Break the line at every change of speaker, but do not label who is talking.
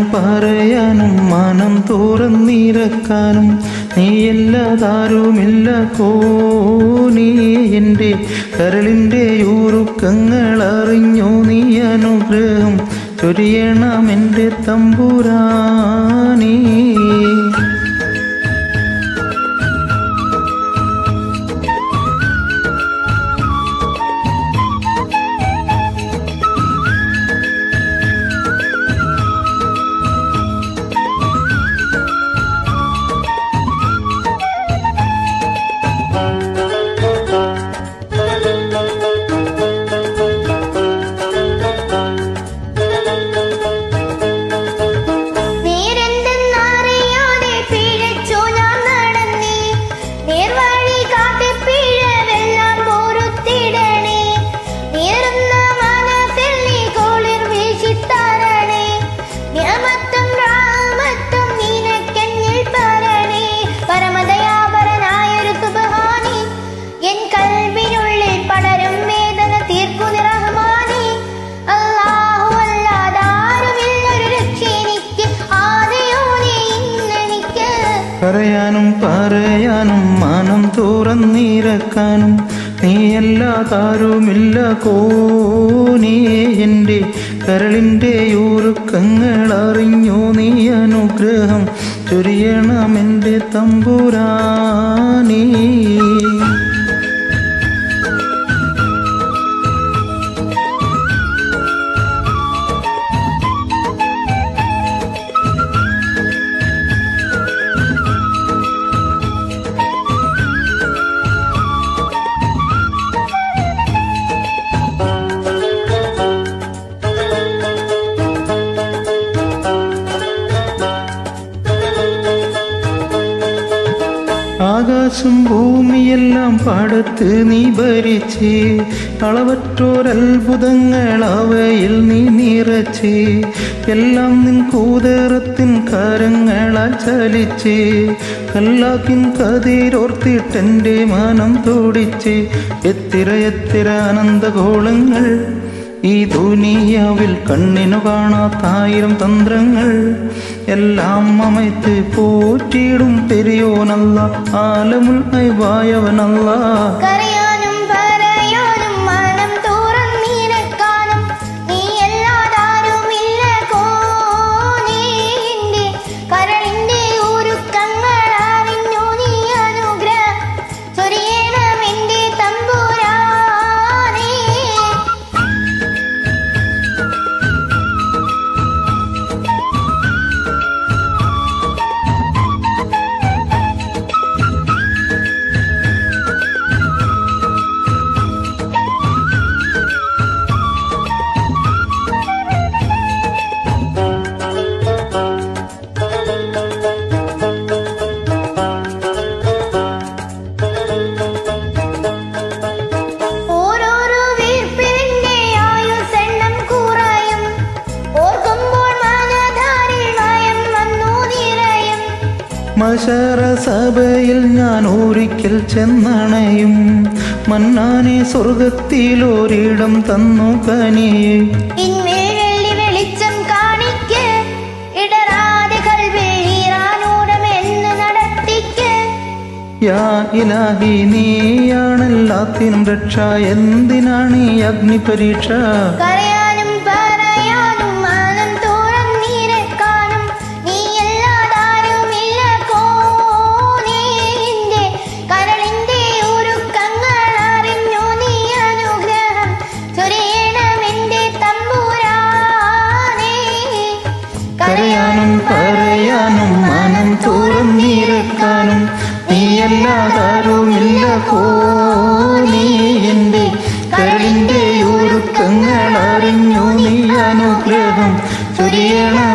പറയാനും മനം തുറന്നിരക്കാനും നീയല്ലാതാരുമില്ല കോനീ എൻ്റെ കരളിൻ്റെ യൂറുക്കങ്ങൾ അറിഞ്ഞു നീ അനുഗ്രഹം ചൊരിയണം എൻ്റെ തമ്പുരാനീ
നേരെന്തെന്നറിയാതെ പിഴച്ചു ഞാൻ നടന്നേ നേർവഴി കാട്ടി പിഴവെല്ലാം പൊറുത്തിടണേ നേരുന്ന മനസ്സിൽ നീ കുളിർ വീശിത്തരണേ നിയമത്തും രാമത്തും നിനക്കെന്നിൽ തരണേ പരമദയാപരനായൊരു സുബഹാനി എൻ കൽവിനുള്ളിൽ പടരും വേദന തീർക്കു റഹ്മാനി അല്ലാഹു അല്ലാതാരുമില്ലൊരു രക്ഷയെനിക്ക് ആദിയോനെ ഇന്നെനിക്ക്
കരയാനും പറയാനും മനം തുറന്നിരക്കാനും നീയല്ലാതാരുമില്ല കോനീ എൻ്റെ കരളിൻ്റെ യൂറുക്കങ്ങൾ അറിഞ്ഞു നീ അനുഗ്രഹം ചൊരിയണം എൻ്റെ തമ്പുരാനീ ആകാശം ഭൂമിയെല്ലാം പാടത്ത് നീ ഭരിച്ച് അളവറ്റോരത്ഭുതങ്ങൾ അവയിൽ നീ നിറച്ച് എല്ലാം നിൻ കൂതറത്തിൻ കരങ്ങളാൽ ചലിച്ച് കല്ലാക്കിൻ കതിരോർത്തിട്ടെൻ്റെ മാനം തോടിച്ച് എത്തിര എത്തിര അനന്തഗോളങ്ങൾ ഈ ദുനിയാവിൽ കണ്ണിനു കാണാത്തായിരം തന്ത്രങ്ങൾ എല്ലാം അമയ്ത്ത് പോറ്റിയിടും പെരിയോനല്ല ആലമുൽ ഐവായവനല്ല
കരയാനും പറയാനും മനം തുറന്നിരക്കാനും നീ അല്ലാതാരുമില്ല കോനേ എൻ്റെ കരളിൻ്റെ ഉരുക്കങ്ങൾ അറിഞ്ഞു നീ അനുഗ്രഹം ചൊരിയണം എൻ്റെ തമ്പുരാനേ ഓരോരോ വീർപ്പിന്റെ ആയുസ്സെണ്ണം കുറയും ഓർക്കുമ്പോൾ മനധാരിൽ ഭയം വന്നു നിറയും
മശറ സഭയിൽ ഞാൻ ഒരിക്കൽ ചെന്നണയും മന്നാനെ സ്വർഗത്തിലൊരിടം തന്നു കനിയെ
ഇൻമേഴെള്ളി വെളിച്ചം കാണിക്ക് ഇടറാതെ കൽവേഴീറാനൂടമെന്ന് നടത്തിക്ക്
യാ ഇലാഹി നീയാണെല്ലാത്തിനും രക്ഷ എന്തിനാണ് ഈ അഗ്നിപരീക്ഷ
കരയാനും പറയാനും മനം തുറന്നിരക്കാനും നീ അല്ലാതാരുമില്ല കോനേ എൻ്റെ കരളിൻ്റെ ഉരുക്കങ്ങൾ അറിഞ്ഞു നീ അനുഗ്രഹം ചൊരിയണം എൻ്റെ തമ്പുരാനേ
കരയാനും പറയാനും മനം തുറന്നിരക്കാനും നീയല്ലാതാരുമില്ല കോനീ എൻ്റെ കരളിൻ്റെ ഒരുക്കങ്ങൾ അറിഞ്ഞു നീ അനുഗ്രഹം ചൊരിയണം